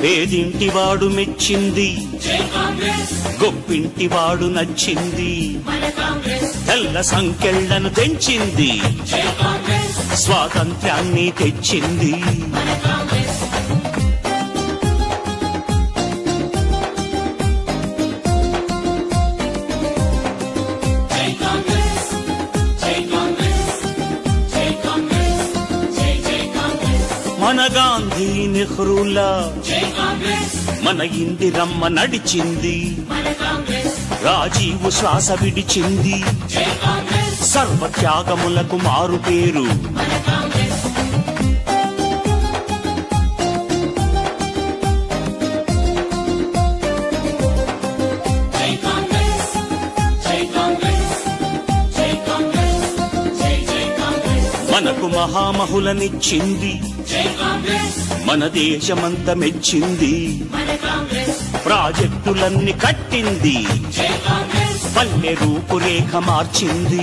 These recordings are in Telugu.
పేదింటివాడు మెచ్చింది గొప్పింటివాడు నచ్చింది తెల్ల సంకెళ్లను తెంచింది స్వాతంత్ర్యాన్ని తెచ్చింది మన గాంధీ నెహ్రూలా మన ఇందిరమ్మ నడిచింది రాజీవు శ్వాస విడిచింది సర్వత్యాగములకు మారు పేరు మనకు మహామహులనిచ్చింది మన దేశమంత మెచ్చింది ప్రాజెక్టులన్నీ కట్టింది పల్లె రూపురేఖ మార్చింది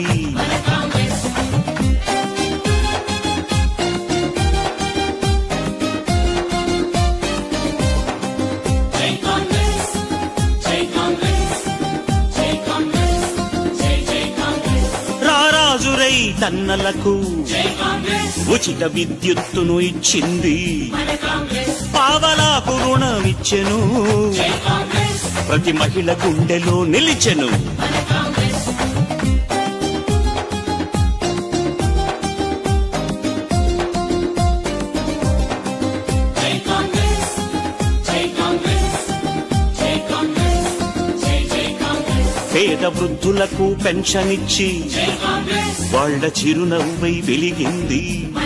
రారాజురై తన్నలకు ఉచిత విద్యుత్తును ఇచ్చింది పావలాకు రుణమిచ్చెను ప్రతి మహిళ గుండెలో నిలిచెను పేద వృద్ధులకు పెన్షన్ ఇచ్చి వాళ్ళ చిరునవ్వై వెలిగింది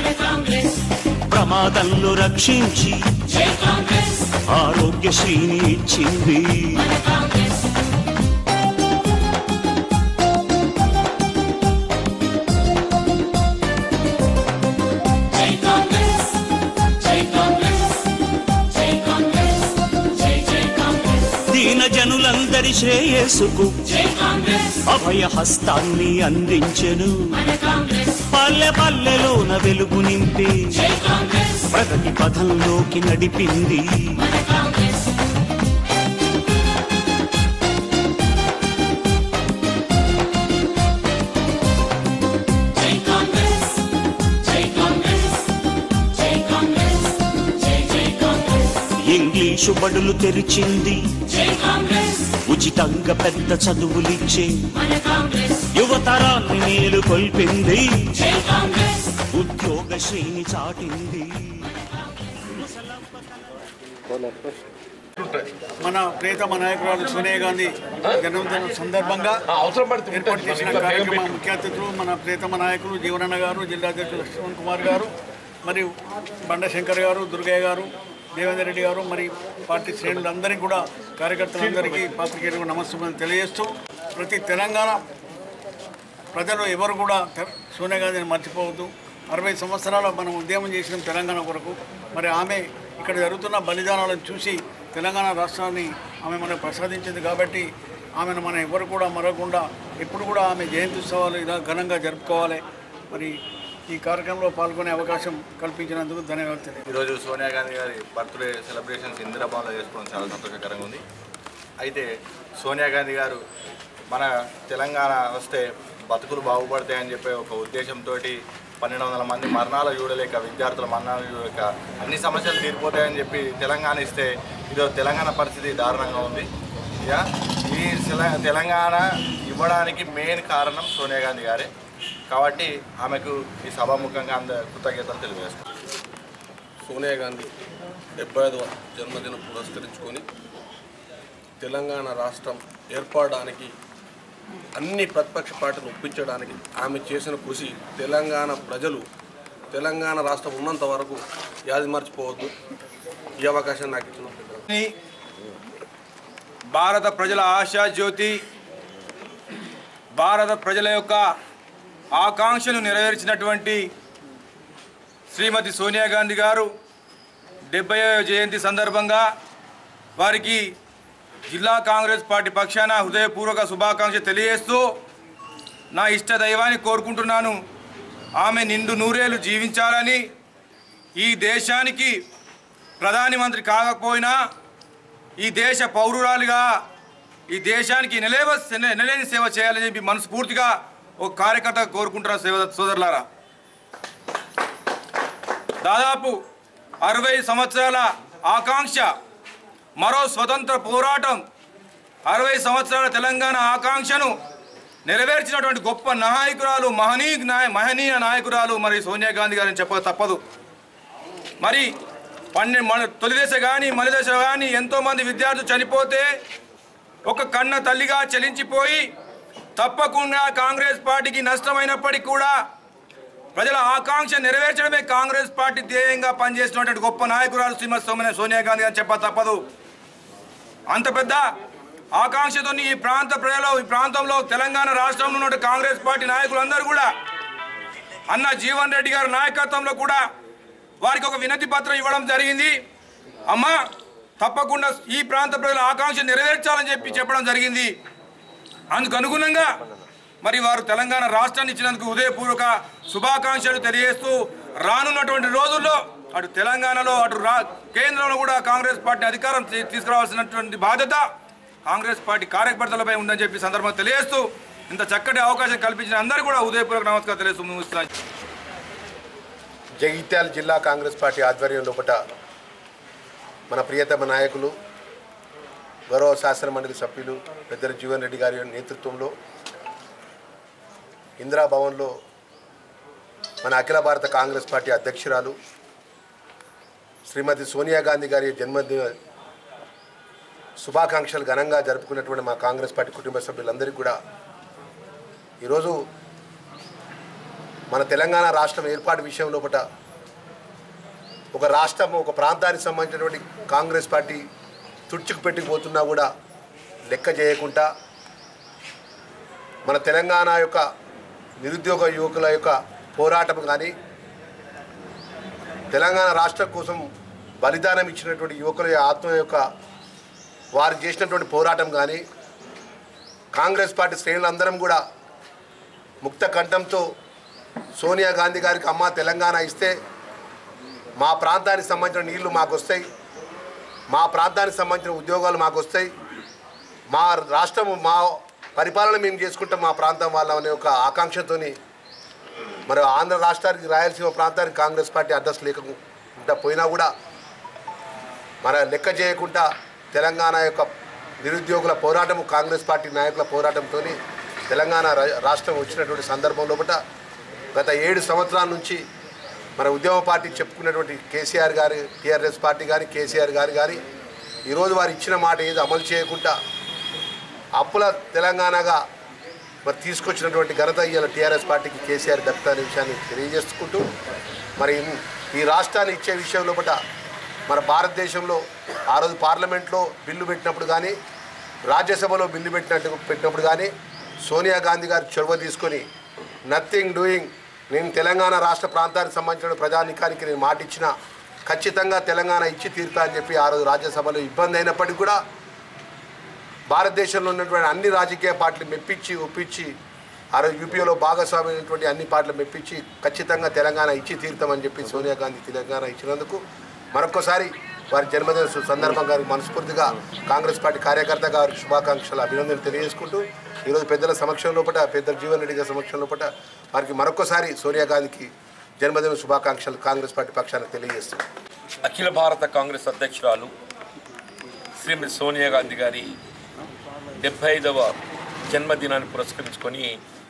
ప్రమాదంలో రక్షించి ఆరోగ్యశ్రీని ఇచ్చింది దీన జనులందరి శ్రేయస్సుకు అభయ హస్తాన్ని అందించెను పల్లె పల్లెలోన వెలుగు నింపి ప్రగతి పథంలోకి నడిపింది ఇంగ్లీషు బడులు తెరిచింది ఉచితంగా పెద్ద చదువులిచ్చే యువతరాన్ని మేలు కొల్పింది ఉద్యోగ శ్రేణి చాటింది మన ప్రియతమ నాయకురాలు సోనియా గాంధీ జన్మదినం సందర్భంగా ఏర్పాటు చేసిన కార్యక్రమ ముఖ్య అతిథులు మన ప్రియతమ నాయకులు జీవనన్న గారు జిల్లా అధ్యక్షులు లక్ష్మణ్ కుమార్ గారు మరియు బండ శంకర్ గారు దుర్గయ్య గారు దేవేందర్ రెడ్డి గారు మరి పార్టీ శ్రేణులందరికీ కూడా కార్యకర్తలందరికీ పాత్రికేయులకు నమస్కారం తెలియజేస్తూ ప్రతి తెలంగాణ ప్రజలు ఎవరు కూడా తె- సోనియా గాంధీని మర్చిపోవద్దు అరవై సంవత్సరాల మనం ఉద్యమం చేసిన తెలంగాణ కొరకు మరి ఆమె ఇక్కడ జరుగుతున్న బలిదానాలను చూసి తెలంగాణ రాష్ట్రాన్ని ఆమె మనకు ప్రసాదించింది కాబట్టి ఆమెను మనం ఎవరు కూడా మరవకుండా ఎప్పుడు కూడా ఆమె జయంతి ఉత్సవాలు ఇలా ఘనంగా జరుపుకోవాలి మరి ఈ కార్యక్రమంలో పాల్గొనే అవకాశం కల్పించినందుకు ధన్యవాదాలు తెలియజేస్తున్నాను. ఈరోజు సోనియా గాంధీ గారి బర్త్డే సెలబ్రేషన్స్ ఇందిరాబాద్లో చేసుకోవడం చాలా సంతోషకరంగా ఉంది అయితే సోనియా గాంధీ గారు మన తెలంగాణ వస్తే బతుకులు బాగుపడతాయని చెప్పే ఒక ఉద్దేశంతో పన్నెండు వందల మంది మరణాలు చూడలేక విద్యార్థుల మరణాలు చూడలేక అన్ని సమస్యలు తీరిపోతాయని చెప్పి తెలంగాణ ఇస్తే ఈరోజు తెలంగాణ పరిస్థితి దారుణంగా ఉంది ఇక ఈ తెల- తెలంగాణ ఇవ్వడానికి మెయిన్ కారణం సోనియా గాంధీ గారే కాబట్టి ఆమెకు ఈ సభాముఖంగా అంద కృతజ్ఞతలు తెలియజేస్తాం సోనియా గాంధీ డెబ్బై ఐదవ జన్మదినం పురస్కరించుకొని తెలంగాణ రాష్ట్రం ఏర్పడడానికి అన్ని ప్రతిపక్ష పార్టీలు ఒప్పించడానికి ఆమె చేసిన కృషి తెలంగాణ ప్రజలు తెలంగాణ రాష్ట్రం ఉన్నంత వరకు యాది మర్చిపోవద్దు ఈ అవకాశం నాకు ఇచ్చిన ని భారత ప్రజల ఆశా జ్యోతి భారత ప్రజల యొక్క ఆకాంక్షను నెరవేర్చినటువంటి శ్రీమతి సోనియా గాంధీ గారు డెబ్బై జయంతి సందర్భంగా వారికి జిల్లా కాంగ్రెస్ పార్టీ పక్షాన హృదయపూర్వక శుభాకాంక్ష తెలియజేస్తూ నా ఇష్ట దైవాన్ని కోరుకుంటున్నాను ఆమె నిండు నూరేళ్ళు జీవించాలని ఈ దేశానికి ప్రధాని మంత్రి కాకపోయినా ఈ దేశ పౌరురాలుగా ఈ దేశానికి నిలేవ నిలేని సేవ చేయాలని చెప్పి మనస్ఫూర్తిగా ఒక కార్యకర్త కోరుకుంటున్న సేవ సోదరులారా దాదాపు అరవై సంవత్సరాల ఆకాంక్ష మరో స్వతంత్ర పోరాటం అరవై సంవత్సరాల తెలంగాణ ఆకాంక్షను నెరవేర్చినటువంటి గొప్ప నాయకురాలు మహనీ నాయ మహనీయ నాయకురాలు మరి సోనియా గాంధీ గారిని చెప్పక తప్పదు మరి పన్నె మన తొలి దశ కానీ మలి దశ కానీ ఎంతోమంది విద్యార్థులు చనిపోతే ఒక కన్న తల్లిగా చెలించిపోయి తప్పకుండా కాంగ్రెస్ పార్టీకి నష్టమైనప్పటికీ కూడా ప్రజల ఆకాంక్ష నెరవేర్చడమే కాంగ్రెస్ పార్టీ ధ్యేయంగా పనిచేస్తున్నటువంటి గొప్ప నాయకురాలు శ్రీమతి సోమన సోనియా గాంధీ అని చెప్ప తప్పదు అంత పెద్ద ఆకాంక్షతో ఈ ప్రాంత ప్రజలు ఈ ప్రాంతంలో తెలంగాణ రాష్ట్రంలో ఉన్న కాంగ్రెస్ పార్టీ నాయకులందరూ కూడా అన్న జీవన్ రెడ్డి గారి నాయకత్వంలో కూడా వారికి ఒక వినతి పత్రం ఇవ్వడం జరిగింది అమ్మా తప్పకుండా ఈ ప్రాంత ప్రజల ఆకాంక్ష నెరవేర్చాలని చెప్పి చెప్పడం జరిగింది అందుకు అనుగుణంగా మరి వారు తెలంగాణ రాష్ట్రాన్ని ఇచ్చినందుకు ఉదయపూర్వక శుభాకాంక్షలు తెలియజేస్తూ రానున్నటువంటి రోజుల్లో అటు తెలంగాణలో అటు రా కేంద్రంలో కూడా కాంగ్రెస్ పార్టీ అధికారం తీ- తీసుకురావాల్సినటువంటి బాధ్యత కాంగ్రెస్ పార్టీ కార్యకర్తలపై ఉందని చెప్పి సందర్భంగా తెలియజేస్తూ ఇంత చక్కటి అవకాశం కల్పించిన అందరూ కూడా ఉదయపూర్వక నమస్కారం తెలియజేస్తూ ముగిస్తున్నాను జగిత్యాల జిల్లా కాంగ్రెస్ పార్టీ ఆధ్వర్యం లోపట మన ప్రియతమ నాయకులు గౌరవ శాసన మండలి సభ్యులు పెద్దల జీవన్ రెడ్డి గారి నేతృత్వంలో ఇందిరా భవన్లో మన అఖిల భారత కాంగ్రెస్ పార్టీ అధ్యక్షురాలు శ్రీమతి సోనియా గాంధీ గారి జన్మదిన శుభాకాంక్షలు ఘనంగా జరుపుకున్నటువంటి మా కాంగ్రెస్ పార్టీ కుటుంబ సభ్యులందరికీ కూడా ఈరోజు మన తెలంగాణ రాష్ట్రం ఏర్పాటు విషయం లోపట ఒక రాష్ట్రం ఒక ప్రాంతానికి సంబంధించినటువంటి కాంగ్రెస్ పార్టీ తుడుచుకు పెట్టిపోతున్నా కూడా లెక్క చేయకుండా మన తెలంగాణ యొక్క నిరుద్యోగ యువకుల యొక్క పోరాటం కానీ తెలంగాణ రాష్ట్రం కోసం బలిదానం ఇచ్చినటువంటి యువకుల ఆత్మ యొక్క వారు చేసినటువంటి పోరాటం కానీ కాంగ్రెస్ పార్టీ శ్రేణులందరం కూడా ముక్త కంఠంతో సోనియా గాంధీ గారికి అమ్మ తెలంగాణ ఇస్తే మా ప్రాంతానికి సంబంధించిన నీళ్లు మాకు వస్తాయి మా ప్రాంతానికి సంబంధించిన ఉద్యోగాలు మాకు వస్తాయి మా రాష్ట్రము మా పరిపాలన మేము చేసుకుంటాం మా ప్రాంతం వాళ్ళ అనే ఒక ఆకాంక్షతోని మరి ఆంధ్ర రాష్ట్రానికి రాయలసీమ ప్రాంతానికి కాంగ్రెస్ పార్టీ అడ్రస్ లేకుండా పోయినా కూడా మన లెక్క చేయకుండా తెలంగాణ యొక్క నిరుద్యోగుల పోరాటము కాంగ్రెస్ పార్టీ నాయకుల పోరాటంతో తెలంగాణ రా- రాష్ట్రం వచ్చినటువంటి సందర్భం లోపల గత ఏడు సంవత్సరాల నుంచి మన ఉద్యమ పార్టీ చెప్పుకున్నటువంటి కేసీఆర్ గారి టీఆర్ఎస్ పార్టీ కానీ కేసీఆర్ గారు కానీ ఈరోజు వారు ఇచ్చిన మాట ఏది అమలు చేయకుండా అప్పుల తెలంగాణగా మరి తీసుకొచ్చినటువంటి ఘనత ఇవాళ టీఆర్ఎస్ పార్టీకి కేసీఆర్ దక్కుతా అనే విషయాన్ని తెలియజేసుకుంటూ మరి ఇన్- ఈ రాష్ట్రాన్ని ఇచ్చే విషయం లోపల మన భారతదేశంలో ఆ రోజు పార్లమెంట్లో బిల్లు పెట్టినప్పుడు కానీ రాజ్యసభలో బిల్లు పెట్టినట్టు పెట్టినప్పుడు కానీ సోనియా గాంధీ గారు చొరవ తీసుకొని నథింగ్ డూయింగ్ నేను తెలంగాణ రాష్ట్ర ప్రాంతానికి సంబంధించిన ప్రజానికానికి నేను మాట ఇచ్చిన ఖచ్చితంగా తెలంగాణ ఇచ్చి తీరుతా అని చెప్పి ఆ రోజు రాజ్యసభలో ఇబ్బంది అయినప్పటికీ కూడా భారతదేశంలో ఉన్నటువంటి అన్ని రాజకీయ పార్టీలు మెప్పించి ఒప్పించి ఆ రోజు యూపీలో భాగస్వామి అయినటువంటి అన్ని పార్టీలు మెప్పించి ఖచ్చితంగా తెలంగాణ ఇచ్చి తీరుతామని చెప్పి సోనియా గాంధీ తెలంగాణ ఇచ్చినందుకు మరొకసారి వారి జన్మదిన సు- సందర్భంగా మనస్ఫూర్తిగా కాంగ్రెస్ పార్టీ కార్యకర్త గారికి శుభాకాంక్షలు అభినందనలు తెలియజేసుకుంటూ ఈరోజు పెద్దల సమక్షం లోపల పెద్దల జీవన్ రెడ్డి గారి సమక్షం లోపల వారికి మరొకసారి సోనియా గాంధీకి జన్మదిన శుభాకాంక్షలు కాంగ్రెస్ పార్టీ పక్షాన తెలియజేస్తున్నాం అఖిల భారత కాంగ్రెస్ అధ్యక్షురాలు శ్రీమతి సోనియా గాంధీ గారి డెబ్బై ఐదవ జన్మదినాన్ని పురస్కరించుకొని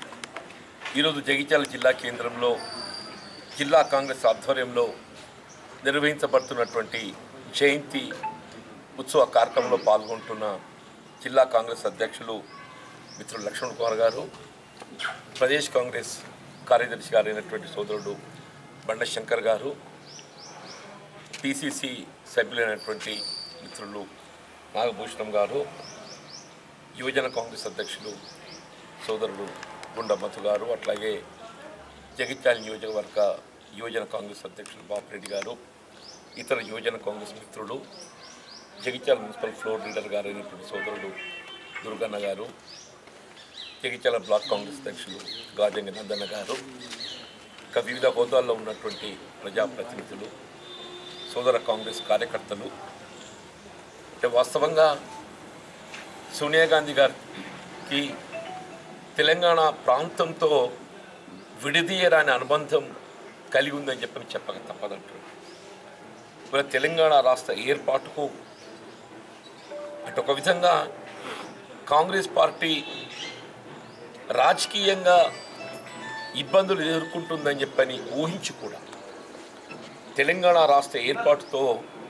ఈరోజు జగిత్యాల జిల్లా కేంద్రంలో జిల్లా కాంగ్రెస్ ఆధ్వర్యంలో నిర్వహించబడుతున్నటువంటి జయంతి ఉత్సవ కార్యక్రమంలో పాల్గొంటున్న జిల్లా కాంగ్రెస్ అధ్యక్షులు మిత్రులు లక్ష్మణ్ కుమార్ గారు ప్రదేశ్ కాంగ్రెస్ కార్యదర్శి గారైనటువంటి సోదరుడు బండ శంకర్ గారు పిసిసి సభ్యులైనటువంటి మిత్రులు నాగభూషణం గారు యువజన కాంగ్రెస్ అధ్యక్షులు సోదరుడు గుండ మధు గారు అట్లాగే జగిత్యాల నియోజకవర్గ యువజన కాంగ్రెస్ అధ్యక్షులు బాపిరెడ్డి గారు ఇతర యువజన కాంగ్రెస్ మిత్రులు జగిత్యాల మున్సిపల్ ఫ్లోర్ లీడర్ గారు అయినటువంటి సోదరుడు దుర్గన్న గారు జగిత్యాల బ్లాక్ కాంగ్రెస్ అధ్యక్షులు గాజంగి నందన్న గారు ఇంకా వివిధ హోదాల్లో ఉన్నటువంటి ప్రజాప్రతినిధులు సోదర కాంగ్రెస్ కార్యకర్తలు అంటే వాస్తవంగా సోనియా గాంధీ గారికి తెలంగాణ ప్రాంతంతో విడదీయరాని అనుబంధం కలిగి ఉందని చెప్పని చెప్పక తప్పదంటారు మరి తెలంగాణ రాష్ట్ర ఏర్పాటుకు అటు ఒక విధంగా కాంగ్రెస్ పార్టీ రాజకీయంగా ఇబ్బందులు ఎదుర్కొంటుందని చెప్పని ఊహించి కూడా తెలంగాణ రాష్ట్ర ఏర్పాటుతో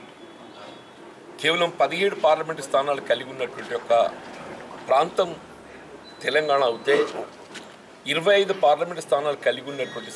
కేవలం పదిహేడు పార్లమెంటు స్థానాలు కలిగి ఉన్నటువంటి ఒక ప్రాంతం తెలంగాణ అవుతే ఇరవై ఐదు పార్లమెంటు స్థానాలు కలిగి ఉన్నటువంటి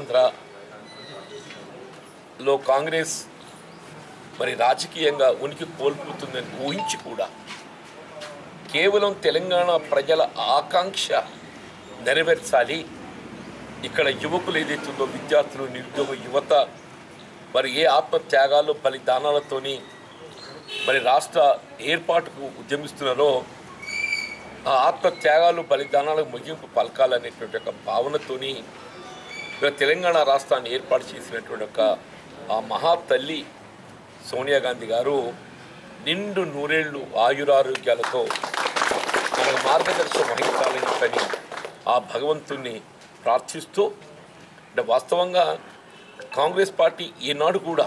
సీమాంధ్రలో కాంగ్రెస్ మరి రాజకీయంగా ఉనికి కోల్పోతుందని ఊహించి కూడా కేవలం తెలంగాణ ప్రజల ఆకాంక్ష నెరవేర్చాలి ఇక్కడ యువకులు ఏదైతుందో విద్యార్థులు నిరుద్యోగ యువత మరి ఏ ఆత్మత్యాగాలు బలిదానాలతోని మరి రాష్ట్ర ఏర్పాటుకు ఉద్యమిస్తున్నారో ఆ ఆత్మత్యాగాలు బలిదానాలకు ముగింపు పలకాలనేటువంటి ఒక భావనతోని ఇక్కడ తెలంగాణ రాష్ట్రాన్ని ఏర్పాటు చేసినటువంటి ఒక ఆ మహా తల్లి సోనియా గాంధీ గారు నిండు నూరేళ్లు ఆయురారోగ్యాలతో మనకు మార్గదర్శనం వహించాలని చెప్పని ఆ భగవంతుణ్ణి ప్రార్థిస్తూ అంటే వాస్తవంగా కాంగ్రెస్ పార్టీ ఈనాడు కూడా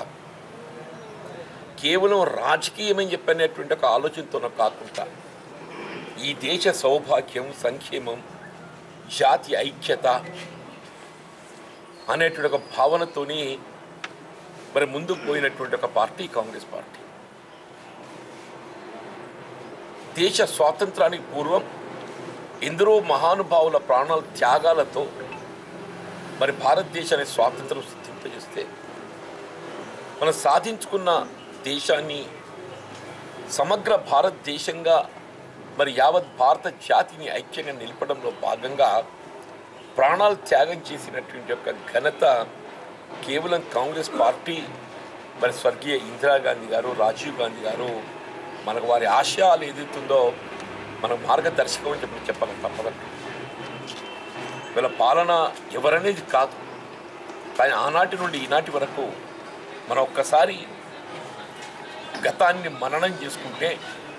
కేవలం రాజకీయమని చెప్పనేటువంటి ఒక ఆలోచనతో కాకుండా ఈ దేశ సౌభాగ్యం సంక్షేమం జాతి ఐక్యత అనేటువంటి ఒక భావనతోని మరి ముందుకు పోయినటువంటి ఒక పార్టీ కాంగ్రెస్ పార్టీ దేశ స్వాతంత్రానికి పూర్వం ఎందరో మహానుభావుల ప్రాణాల త్యాగాలతో మరి భారతదేశాన్ని స్వాతంత్రం సిద్ధింపజేస్తే మనం సాధించుకున్న దేశాన్ని సమగ్ర భారతదేశంగా మరి యావత్ భారత జాతిని ఐక్యంగా నిలపడంలో భాగంగా ప్రాణాలు త్యాగం చేసినటువంటి యొక్క ఘనత కేవలం కాంగ్రెస్ పార్టీ మరి స్వర్గీయ ఇందిరాగాంధీ గారు రాజీవ్ గాంధీ గారు మనకు వారి ఆశయాలు ఏదైతుందో మన మార్గదర్శకం అని చెప్పి చెప్పక తప్పదండి వీళ్ళ పాలన ఎవరనేది కాదు కానీ ఆనాటి నుండి ఈనాటి వరకు మనం ఒక్కసారి గతాన్ని మననం చేసుకుంటే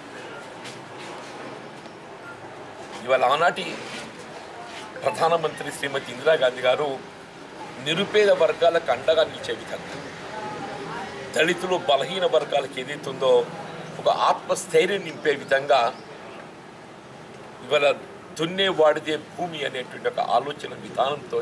ఇవాళ ఆనాటి ప్రధానమంత్రి శ్రీమతి ఇందిరాగాంధీ గారు నిరుపేద వర్గాలకు అండగా నిలిచే విధంగా దళితులు బలహీన వర్గాలకు ఏదైతుందో ఒక ఆత్మస్థైర్యం నింపే విధంగా ఇవాళ దున్నే వాడిదే భూమి అనేటువంటి ఒక ఆలోచన విధానంతో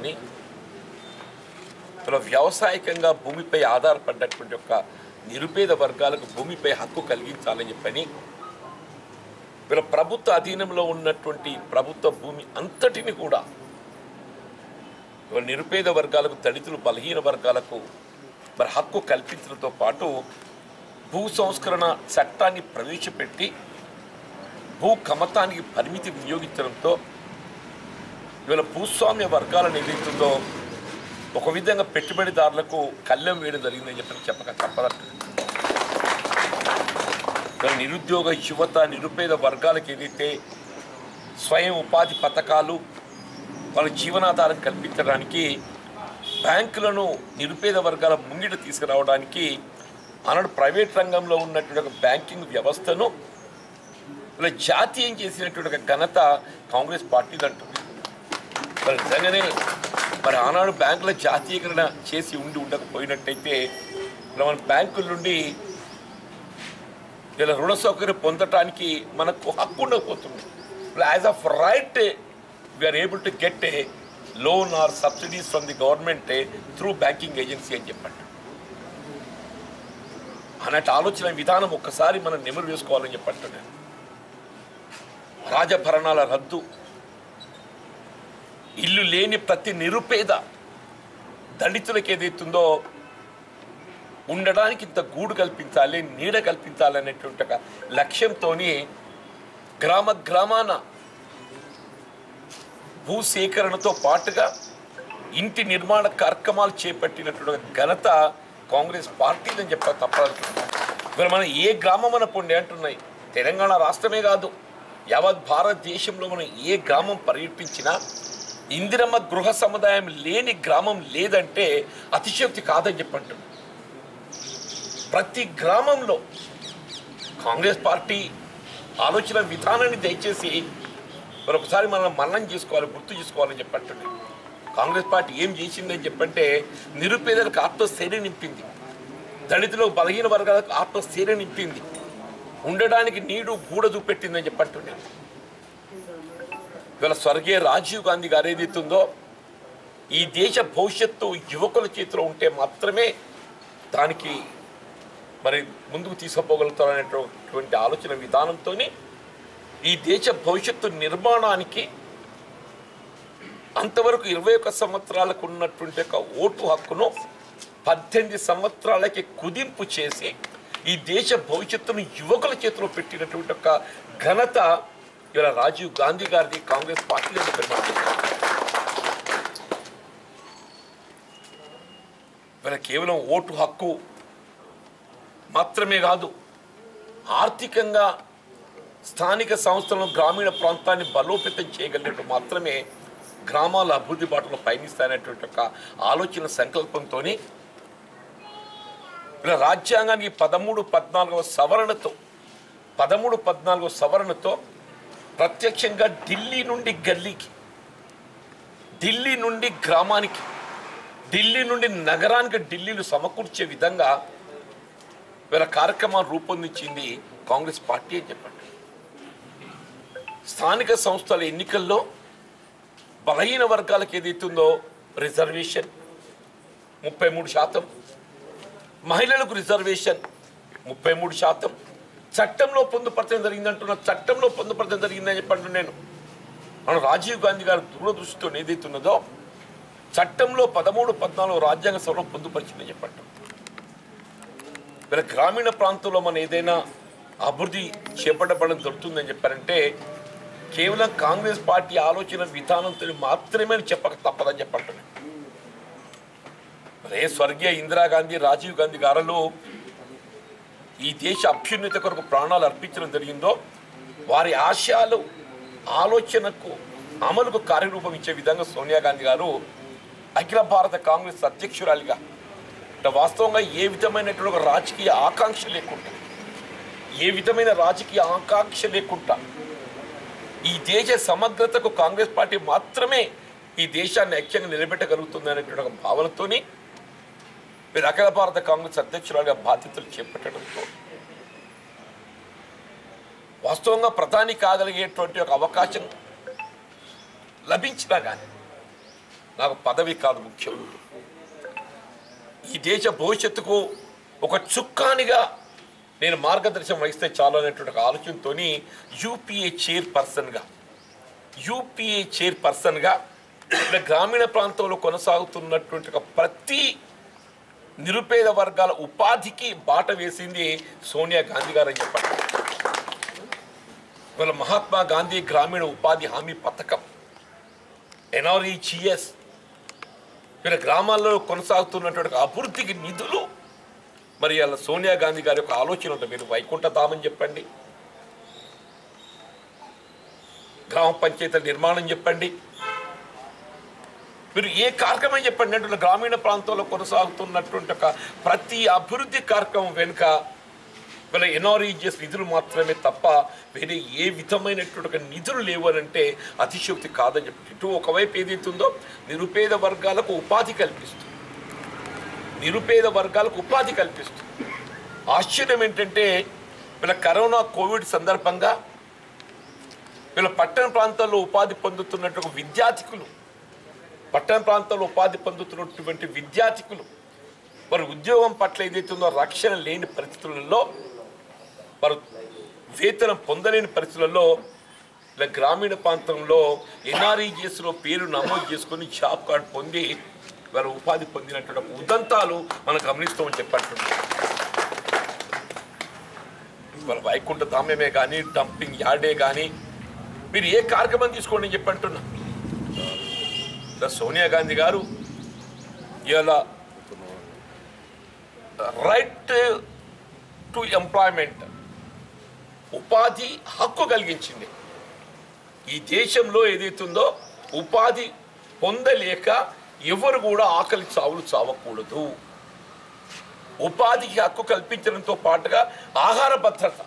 ఇవాళ వ్యవసాయకంగా భూమిపై ఆధారపడినటువంటి ఒక నిరుపేద వర్గాలకు భూమిపై హక్కు కలిగించాలని చెప్పని వీళ్ళ ప్రభుత్వ అధీనంలో ఉన్నటువంటి ప్రభుత్వ భూమి అంతటిని కూడా ఇవాళ నిరుపేద వర్గాలకు దళితులు బలహీన వర్గాలకు మరి హక్కు కల్పించడంతో పాటు భూ సంస్కరణ చట్టాన్ని ప్రవేశపెట్టి భూ కమతానికి పరిమితి వినియోగించడంతో ఇవాళ భూస్వామ్య వర్గాలను ఏదైతుందో ఒక విధంగా పెట్టుబడిదారులకు కళ్ళెం వేయడం జరిగిందని చెప్పి చెప్పక తప్పదంట ఇవాళ నిరుద్యోగ యువత నిరుపేద వర్గాలకు ఏదైతే స్వయం ఉపాధి పథకాలు వాళ్ళ జీవనాధారం కల్పించడానికి బ్యాంకులను నిరుపేద వర్గాల ముంగిట తీసుకురావడానికి ఆనాడు ప్రైవేట్ రంగంలో ఉన్నటువంటి ఒక బ్యాంకింగ్ వ్యవస్థను ఇలా జాతీయం చేసినటువంటి ఒక ఘనత కాంగ్రెస్ పార్టీ అంటుంది మరి నిజంగానే మరి ఆనాడు బ్యాంకుల జాతీయకరణ చేసి ఉండి ఉండకపోయినట్టయితే ఇలా మన బ్యాంకుల నుండి ఇలా రుణ సౌకర్యం పొందటానికి మనకు హక్కు ఉండకపోతుంది as of right we are able to get a loan or subsidies from the government through banking agency అని చెప్పండి అన్నట్టు ఆలోచన విధానం ఒక్కసారి మనం నెమరు వేసుకోవాలని చెప్పంటున్నాను రాజభరణాల రద్దు ఇల్లు లేని ప్రతి నిరుపేద దళితులకు ఏదైతుందో ఉండడానికి ఇంత గూడు కల్పించాలి నీడ కల్పించాలి అనేటువంటి ఒక లక్ష్యంతో గ్రామ గ్రామాన భూసేకరణతో పాటుగా ఇంటి నిర్మాణ కార్యక్రమాలు చేపట్టినటువంటి ఒక ఘనత కాంగ్రెస్ పార్టీదని చెప్ప తప్పదు ఇవాళ మనం ఏ గ్రామం మన పొండి అంటున్నాయి తెలంగాణ రాష్ట్రమే కాదు యావత్ భారతదేశంలో మనం ఏ గ్రామం పర్యటించినా ఇందిరమ్మ గృహ సముదాయం లేని గ్రామం లేదంటే అతిశయోక్తి కాదని చెప్పంటున్నాం ప్రతి గ్రామంలో కాంగ్రెస్ పార్టీ ఆలోచన విధానాన్ని దయచేసి మరొకసారి మనం మననం చేసుకోవాలి గుర్తు చేసుకోవాలని చెప్పండి కాంగ్రెస్ పార్టీ ఏం చేసిందని చెప్పంటే నిరుపేదలకు ఆత్మస్థైర్యం నింపింది దళితులకు బలహీన వర్గాలకు ఆత్మస్థైర్యం నింపింది ఉండడానికి నీడు గూడ చూపెట్టిందని చెప్పంటున్నాను ఇవాళ స్వర్గీయ రాజీవ్ గాంధీ గారు ఏదైతుందో ఈ దేశ భవిష్యత్తు యువకుల చేతిలో ఉంటే మాత్రమే దానికి మరి ముందుకు తీసుకుపోగలుగుతారనేటువంటి ఆలోచన విధానంతో ఈ దేశ భవిష్యత్తు నిర్మాణానికి అంతవరకు ఇరవై ఒక్క సంవత్సరాలకు ఉన్నటువంటి ఒక ఓటు హక్కును పద్దెనిమిది సంవత్సరాలకి కుదింపు చేసి ఈ దేశ భవిష్యత్తును యువకుల చేతిలో పెట్టినటువంటి ఒక ఘనత ఇవాళ రాజీవ్ గాంధీ గారిది కాంగ్రెస్ పార్టీ ఇవాళ కేవలం ఓటు హక్కు మాత్రమే కాదు ఆర్థికంగా స్థానిక సంస్థలను గ్రామీణ ప్రాంతాన్ని బలోపేతం చేయగలిగినట్టు మాత్రమే గ్రామాల అభివృద్ధి బాటలో పయనిస్తాయనేటువంటి ఒక ఆలోచన సంకల్పంతో ఇలా రాజ్యాంగానికి పదమూడు పద్నాలుగవ సవరణతో పదమూడు పద్నాలుగవ సవరణతో ప్రత్యక్షంగా ఢిల్లీ నుండి గల్లీకి ఢిల్లీ నుండి గ్రామానికి ఢిల్లీ నుండి నగరానికి ఢిల్లీలు సమకూర్చే విధంగా వీళ్ళ కార్యక్రమాలు రూపొందించింది కాంగ్రెస్ పార్టీ అని చెప్పండి స్థానిక సంస్థల ఎన్నికల్లో బలహీన వర్గాలకు ఏదైతుందో రిజర్వేషన్ ముప్పై మూడు శాతం మహిళలకు రిజర్వేషన్ ముప్పై మూడు శాతం చట్టంలో పొందుపరచడం జరిగిందంటున్న చట్టంలో పొందుపరచడం జరిగిందని చెప్పండి నేను మన రాజీవ్ గాంధీ గారి దూరదృష్టితో ఏదైతున్నదో చట్టంలో పదమూడు పద్నాలుగు రాజ్యాంగ సభలో పొందుపరిచిందని చెప్పండి మరి గ్రామీణ ప్రాంతంలో మనం ఏదైనా అభివృద్ధి చేపట్టబడడం జరుగుతుందని చెప్పారంటే కేవలం కాంగ్రెస్ పార్టీ ఆలోచన విధానంతో మాత్రమే చెప్పక తప్పదని చెప్పంటున్నాను రే స్వర్గీయ ఇందిరాగాంధీ రాజీవ్ గాంధీ గారులు ఈ దేశ అభ్యున్నతి కొరకు ప్రాణాలు అర్పించడం జరిగిందో వారి ఆశయాలు ఆలోచనకు అమలుకు కార్యరూపం ఇచ్చే విధంగా సోనియా గాంధీ గారు అఖిల భారత కాంగ్రెస్ అధ్యక్షురాలిగా అంటే వాస్తవంగా ఏ విధమైనటువంటి ఒక రాజకీయ ఆకాంక్ష లేకుండా ఏ విధమైన రాజకీయ ఆకాంక్ష లేకుండా ఈ దేశ సమగ్రతకు కాంగ్రెస్ పార్టీ మాత్రమే ఈ దేశాన్ని ఐక్యంగా నిలబెట్టగలుగుతుంది అనేటువంటి ఒక భావనతోని మీరు అఖిల భారత కాంగ్రెస్ అధ్యక్షురాలుగా బాధ్యతలు చేపట్టడంతో వాస్తవంగా ప్రధాని కాగలిగేటువంటి ఒక అవకాశం లభించినా కానీ నాకు పదవి కాదు ముఖ్యం ఈ దేశ భవిష్యత్తుకు ఒక చుక్కానిగా నేను మార్గదర్శనం వహిస్తే చాలు అనేటువంటి ఒక ఆలోచనతో యూపీఏ చైర్ పర్సన్గా యూపీఏ చైర్ పర్సన్గా ఇక్కడ గ్రామీణ ప్రాంతంలో కొనసాగుతున్నటువంటి ఒక ప్రతి నిరుపేద వర్గాల ఉపాధికి బాట వేసింది సోనియా గాంధీ గారు అని చెప్పండి ఇవాళ మహాత్మా గాంధీ గ్రామీణ ఉపాధి హామీ పథకం ఎన్ఆర్ఈజిఎస్ వీళ్ళ గ్రామాల్లో కొనసాగుతున్నటువంటి అభివృద్ధికి నిధులు మరి అలా సోనియా గాంధీ గారి యొక్క ఆలోచన ఉంటుంది మీరు వైకుంఠ ధామని చెప్పండి గ్రామ పంచాయతీల నిర్మాణం చెప్పండి మీరు ఏ కార్యక్రమం చెప్పండి అంటే గ్రామీణ ప్రాంతంలో కొనసాగుతున్నటువంటి ఒక ప్రతి అభివృద్ధి కార్యక్రమం వెనుక వీళ్ళ ఎన్ఆర్ఈజిఎస్ నిధులు మాత్రమే తప్ప వేరే ఏ విధమైనటువంటి ఒక నిధులు లేవు అని అంటే అతిశయోక్తి కాదని చెప్పి ఇటు ఒకవైపు ఏదైతుందో నిరుపేద వర్గాలకు ఉపాధి కల్పిస్తుంది నిరుపేద వర్గాలకు ఉపాధి కల్పిస్తుంది ఆశ్చర్యం ఏంటంటే వీళ్ళ కరోనా కోవిడ్ సందర్భంగా వీళ్ళ పట్టణ ప్రాంతాల్లో ఉపాధి పొందుతున్నట్టు విద్యార్థికులు పట్టణ ప్రాంతాల్లో ఉపాధి పొందుతున్నటువంటి విద్యార్థికులు వారి ఉద్యోగం పట్ల ఏదైతుందో రక్షణ లేని పరిస్థితులలో వారు వేతనం పొందలేని పరిస్థితులలో ఇలా గ్రామీణ ప్రాంతంలో ఎన్ఆర్ఈజిఎస్లో పేరు నమోదు చేసుకొని జాబ్ కార్డు పొంది వారు ఉపాధి పొందినటువంటి ఒక ఉదంతాలు మనం గమనిస్తామని చెప్పంటున్నాం వాళ్ళ వైకుంఠ ధామ్యమే కానీ డంపింగ్ యార్డే కానీ మీరు ఏ కార్యక్రమం తీసుకోండి అని చెప్పంటున్నా ఇలా సోనియా గాంధీ గారు ఇలా రైట్ టు ఎంప్లాయ్మెంట్ ఉపాధి హక్కు కలిగించింది ఈ దేశంలో ఏదైతుందో ఉపాధి పొందలేక ఎవరు కూడా ఆకలి చావులు చావకూడదు ఉపాధికి హక్కు కల్పించడంతో పాటుగా ఆహార భద్రత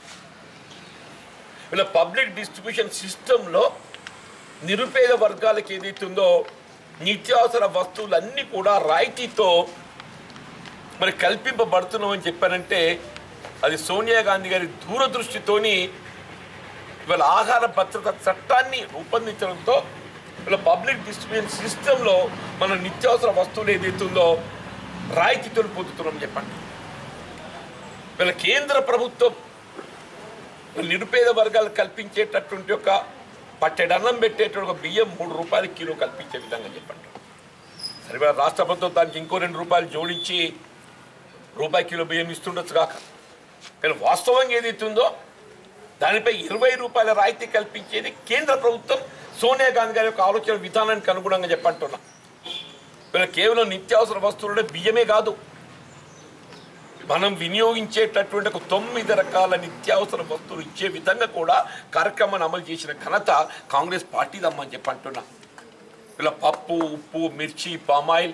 ఇలా పబ్లిక్ డిస్ట్రిబ్యూషన్ సిస్టంలో నిరుపేద వర్గాలకు ఏదైతుందో నిత్యావసర వస్తువులన్నీ కూడా రాయితీతో మరి కల్పింపబడుతున్నామని చెప్పారంటే అది సోనియా గాంధీ గారి దూరదృష్టితోని ఇవాళ ఆహార భద్రత చట్టాన్ని రూపొందించడంతో ఇవాళ పబ్లిక్ డిస్ట్రిబ్యూషన్ సిస్టంలో మన నిత్యావసర వస్తువులు ఏదైతుందో రాయితీతో పొందుతున్నాం చెప్పండి వీళ్ళ కేంద్ర ప్రభుత్వం నిరుపేద వర్గాలు కల్పించేటటువంటి ఒక పట్టెడన్నం పెట్టేటువంటి ఒక బియ్యం మూడు రూపాయల కిలో కల్పించే విధంగా చెప్పండి సరే ఇవాళ రాష్ట్ర ప్రభుత్వం దానికి ఇంకో రెండు రూపాయలు జోడించి రూపాయి కిలో బియ్యం ఇస్తుండొచ్చు కాక కానీ వాస్తవంగా ఏదైతుందో దానిపై ఇరవై రూపాయల రాయితీ కల్పించేది కేంద్ర ప్రభుత్వం సోనియా గాంధీ గారి యొక్క ఆలోచన విధానానికి అనుగుణంగా చెప్పంటున్నా వీళ్ళ కేవలం నిత్యావసర వస్తువులు బియ్యమే కాదు మనం వినియోగించేటటువంటి ఒక తొమ్మిది రకాల నిత్యావసర వస్తువులు ఇచ్చే విధంగా కూడా కార్యక్రమాన్ని అమలు చేసిన ఘనత కాంగ్రెస్ పార్టీదమ్మని చెప్పి అంటున్నా ఇలా పప్పు ఉప్పు మిర్చి పామాయిల్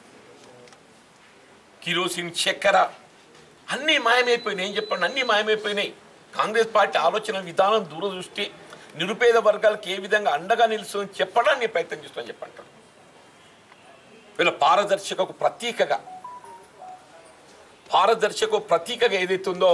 కిరోసిన్ చక్కెర అన్నీ మాయమైపోయినాయి ఏం చెప్పండి అన్నీ మాయమైపోయినాయి కాంగ్రెస్ పార్టీ ఆలోచన విధానం దూరదృష్టి నిరుపేద వర్గాలకు ఏ విధంగా అండగా నిలుస్తుందని చెప్పడానికి ప్రయత్నం చేస్తామని చెప్పంటారు వీళ్ళ పారదర్శకకు ప్రతీకగా పారదర్శక ప్రతీకగా ఏదైతే ఉందో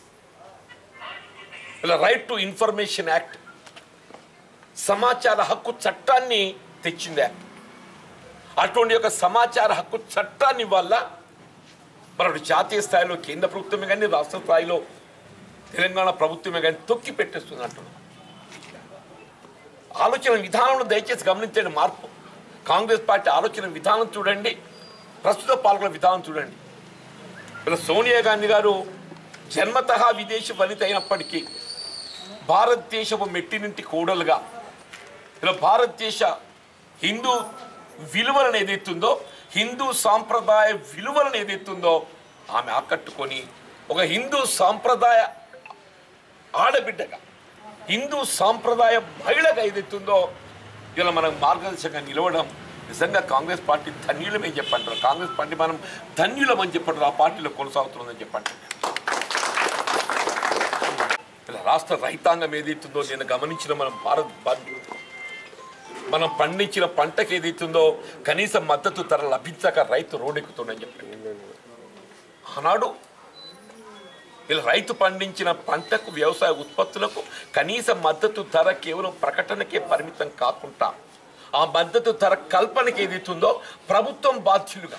ఇలా రైట్ టు ఇన్ఫర్మేషన్ యాక్ట్ సమాచార హక్కు చట్టాన్ని తెచ్చింది యాక్ట్ అటువంటి యొక్క సమాచార హక్కు చట్టాన్ని వల్ల మరి జాతీయ స్థాయిలో కేంద్ర ప్రభుత్వమే కానీ రాష్ట్ర స్థాయిలో తెలంగాణ ప్రభుత్వమే కానీ తొక్కి పెట్టేస్తుంది అంటున్నాం ఆలోచన విధానంలో దయచేసి గమనించండి మార్పు కాంగ్రెస్ పార్టీ ఆలోచన విధానం చూడండి ప్రస్తుత పాలకుల విధానం చూడండి ఇలా సోనియా గాంధీ గారు జన్మతః విదేశీ వనిత అయినప్పటికీ భారతదేశపు మెట్టినింటి కోడలుగా ఇలా భారతదేశ హిందూ విలువలను ఏదైతుందో హిందూ సాంప్రదాయ విలువలను ఏదైతుందో ఆమె ఆకట్టుకొని ఒక హిందూ సాంప్రదాయ ఆడబిడ్డగా హిందూ సాంప్రదాయ మహిళగా ఏదైతుందో ఇలా మనం మార్గదర్శకంగా నిలవడం నిజంగా కాంగ్రెస్ పార్టీ ధన్యులమని చెప్పంటారు కాంగ్రెస్ పార్టీ మనం ధన్యులమని చెప్పంటారు ఆ పార్టీలో కొనసాగుతుందని చెప్పంటారు ఇలా రాష్ట్ర రైతాంగం ఏదైతుందో నేను గమనించిన మనం భారత్ భారత్ మనం పండించిన పంటకి ఏదైతుందో కనీస మద్దతు ధర లభించక రైతు రోడ్డెక్కుతుందని చెప్పి ఆనాడు ఇలా రైతు పండించిన పంటకు వ్యవసాయ ఉత్పత్తులకు కనీస మద్దతు ధర కేవలం ప్రకటనకే పరిమితం కాకుండా ఆ మద్దతు ధర కల్పనకి ఏదైతుందో ప్రభుత్వం బాధ్యులుగా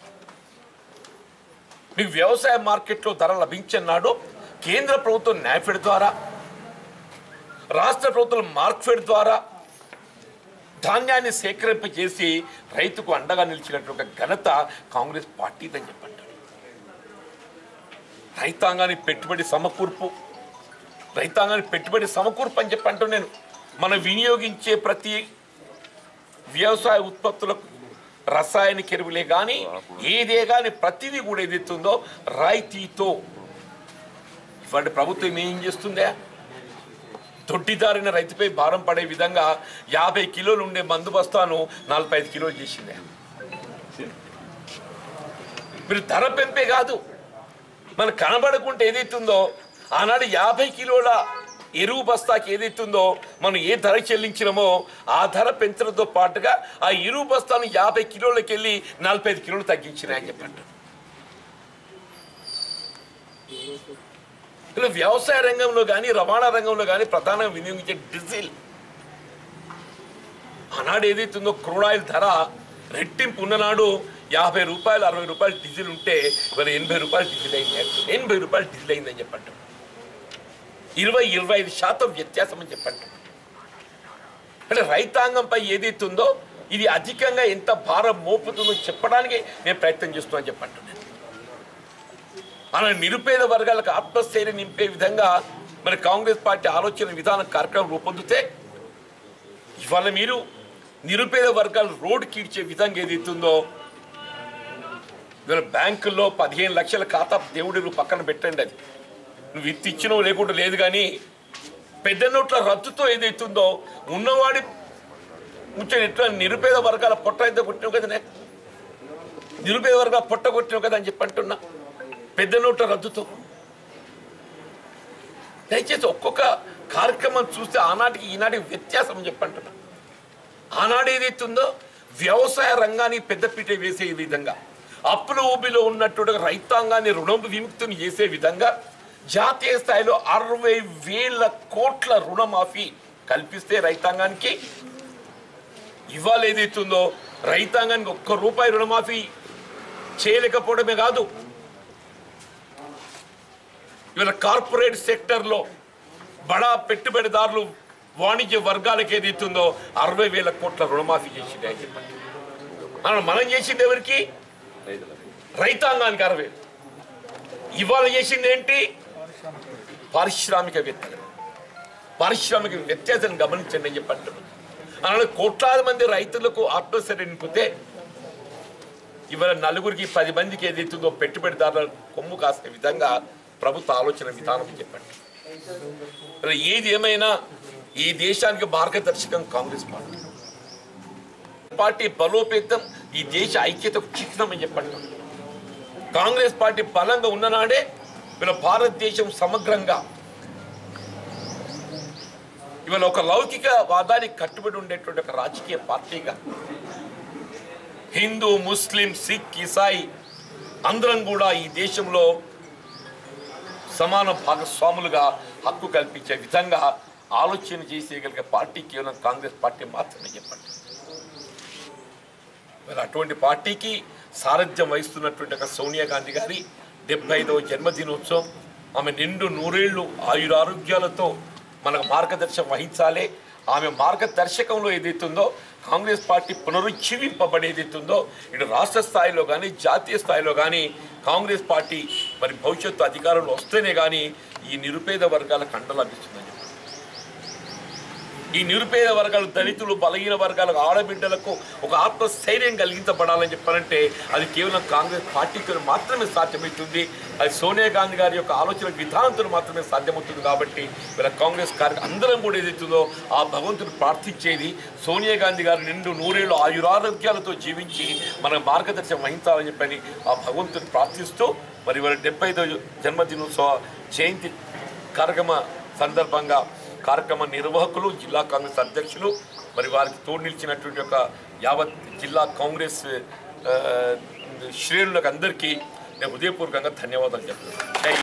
మీకు వ్యవసాయ మార్కెట్లో ధర లభించన్నాడు కేంద్ర ప్రభుత్వం నాఫెడ్ ద్వారా రాష్ట్ర ప్రభుత్వం మార్క్ఫెడ్ ద్వారా ధాన్యాన్ని సేకరింపజేసి రైతుకు అండగా నిలిచినటువంటి ఒక ఘనత కాంగ్రెస్ పార్టీదని చెప్పండి రైతాంగాన్ని పెట్టుబడి సమకూర్పు రైతాంగాన్ని పెట్టుబడి సమకూర్పు అని చెప్పంటూ నేను మనం వినియోగించే ప్రతి వ్యవసాయ ఉత్పత్తులకు రసాయనిక ఎరువులే కానీ ఏదే కానీ ప్రతిదీ కూడా ఏదైతుందో రాయితీతో ఇవాటి ప్రభుత్వం ఏం చేస్తుందా దొడ్డిదారిన రైతుపై భారం పడే విధంగా యాభై కిలోలు ఉండే మందు బస్తాను నలభై ఐదు కిలోలు చేసిందే మీరు ధర పెంపే కాదు మనకు కనబడకుంటే ఏదైతుందో ఆనాడు యాభై కిలోల ఎరువు బస్తాకి ఏదైతుందో మనం ఏ ధర చెల్లించినామో ఆ ధర పెంచడంతో పాటుగా ఆ ఎరువు బస్తాను యాభై కిలోలకి వెళ్ళి నలభై ఐదు కిలోలు తగ్గించినాయని చెప్పండి ఇలా వ్యవసాయ రంగంలో కానీ రవాణా రంగంలో కానీ ప్రధానంగా వినియోగించే డీజిల్ ఆనాడు ఏదైతుందో క్రూడ్ ఆయిల్ ధర రెట్టింపు ఉన్ననాడు యాభై రూపాయలు అరవై రూపాయలు డీజిల్ ఉంటే ఇవాళ ఎనభై రూపాయలు డీజిల్ అయింది ఎనభై రూపాయలు డీజిల్ అయిందని చెప్పండి ఇరవై ఇరవై ఐదు శాతం వ్యత్యాసం అని చెప్పండి అంటే రైతాంగంపై ఏదైతుందో ఇది అధికంగా ఎంత భారం మోపుతుందో చెప్పడానికి నేను ప్రయత్నం చేస్తున్నాను చెప్పండి మన నిరుపేద వర్గాలకు ఆత్మస్థైర్యం నింపే విధంగా మరి కాంగ్రెస్ పార్టీ ఆలోచన విధానం కార్యక్రమం రూపొందితే ఇవాళ మీరు నిరుపేద వర్గాలు రోడ్డు కీడ్చే విధంగా ఏదైతుందో ఇవాళ బ్యాంకుల్లో పదిహేను లక్షల ఖాతా దేవుడి నువ్వు పక్కన పెట్టండి అది నువ్వు విత్ ఇచ్చినవు లేకుండా లేదు కానీ పెద్ద నోట్ల రద్దుతో ఏదైతుందో ఉన్నవాడి కూర్చొని ఎట్లా నిరుపేద వర్గాల పొట్ట అయితే కొట్టినావు కదనే నిరుపేద వర్గాల పొట్ట కొట్టినావు కదా అని చెప్పి అంటున్నా పెద్ద నోట్ల రద్దుతో దయచేసి ఒక్కొక్క కార్యక్రమం చూస్తే ఆనాటికి ఈనాటికి వ్యత్యాసం చెప్పంటున్నా ఆనాడు ఏదైతుందో వ్యవసాయ రంగాన్ని పెద్దపీట వేసే విధంగా అప్పుల ఊబిలో ఉన్నట్టు రైతాంగాన్ని రుణం విముక్తిని చేసే విధంగా జాతీయ స్థాయిలో అరవై వేల కోట్ల రుణమాఫీ కల్పిస్తే రైతాంగానికి ఇవాళ ఏదైతుందో రైతాంగానికి ఒక్క రూపాయి రుణమాఫీ చేయలేకపోవడమే కాదు ఇవాళ కార్పొరేట్ సెక్టర్లో బడా పెట్టుబడిదారులు వాణిజ్య వర్గాలకు ఏదైతుందో అరవై వేల కోట్ల రుణమాఫీ చేసింది అని చెప్పండి మనం మనం చేసింది ఎవరికి రైతాంగానికి అరవై ఇవాళ చేసింది ఏంటి పారిశ్రామికవేత్తలు పారిశ్రామిక వ్యత్యాసం గమనించండి అని చెప్పండి అలాగే కోట్లాది మంది రైతులకు ఆత్మహత్య నింపితే ఇవాళ నలుగురికి పది మందికి ఏదైతుందో పెట్టుబడిదారుల కొమ్ము కాసే విధంగా ప్రభుత్వ ఆలోచన విధానం చెప్పండి మరి ఏది ఏమైనా ఈ దేశానికి మార్గదర్శకం కాంగ్రెస్ పార్టీ పార్టీ బలోపేతం ఈ దేశ ఐక్యతకు చిహ్నం అని చెప్పండి కాంగ్రెస్ పార్టీ బలంగా ఉన్ననాడే వీళ్ళ భారతదేశం సమగ్రంగా ఇవాళ ఒక లౌకిక వాదానికి కట్టుబడి ఉండేటువంటి ఒక రాజకీయ పార్టీగా హిందూ ముస్లిం సిక్ ఇసాయి అందరం కూడా ఈ దేశంలో సమాన భాగస్వాములుగా హక్కు కల్పించే విధంగా ఆలోచన చేసేయగలిగే పార్టీ కేవలం కాంగ్రెస్ పార్టీ మాత్రమే చెప్పండి మరి అటువంటి పార్టీకి సారథ్యం వహిస్తున్నటువంటి ఒక సోనియా గాంధీ గారి డెబ్బై ఐదవ జన్మదినోత్సవం ఆమె నిండు నూరేళ్లు ఆయురారోగ్యాలతో మనకు మార్గదర్శకం వహించాలి ఆమె మార్గదర్శకంలో ఏదైతుందో కాంగ్రెస్ పార్టీ పునరుజ్జీవింపబడి ఏదైతుందో ఇటు రాష్ట్ర స్థాయిలో కానీ జాతీయ స్థాయిలో కానీ కాంగ్రెస్ పార్టీ మరి భవిష్యత్తు అధికారంలో వస్తేనే కానీ ఈ నిరుపేద వర్గాలకు అండ లభిస్తుందని చెప్పారు. ఈ నిరుపేద వర్గాలు దళితులు బలహీన వర్గాలకు ఆడబిడ్డలకు ఒక ఆత్మస్థైర్యం కలిగించబడాలని చెప్పారంటే అది కేవలం కాంగ్రెస్ పార్టీతో మాత్రమే సాధ్యమవుతుంది అది సోనియా గాంధీ గారి యొక్క ఆలోచన విధానంతో మాత్రమే సాధ్యమవుతుంది కాబట్టి వీళ్ళ కాంగ్రెస్ కార్య అందరం కూడా ఏదైతుందో ఆ భగవంతుడు ప్రార్థించేది సోనియా గాంధీ గారు నిండు నూరేళ్ళు ఆయురారోగ్యాలతో జీవించి మన మార్గదర్శనం వహించాలని చెప్పని ఆ భగవంతుని ప్రార్థిస్తూ మరి వారి డెబ్బై ఐదో జన్మదినోత్సవ జయంతి కార్యక్రమ సందర్భంగా కార్యక్రమ నిర్వాహకులు జిల్లా కాంగ్రెస్ అధ్యక్షులు మరి వారికి తోడు నిలిచినటువంటి ఒక యావత్ జిల్లా కాంగ్రెస్ ఆ, శ్రేణులకు అందరికీ నేను హృదయపూర్వకంగా ధన్యవాదాలు చెప్తున్నాను జై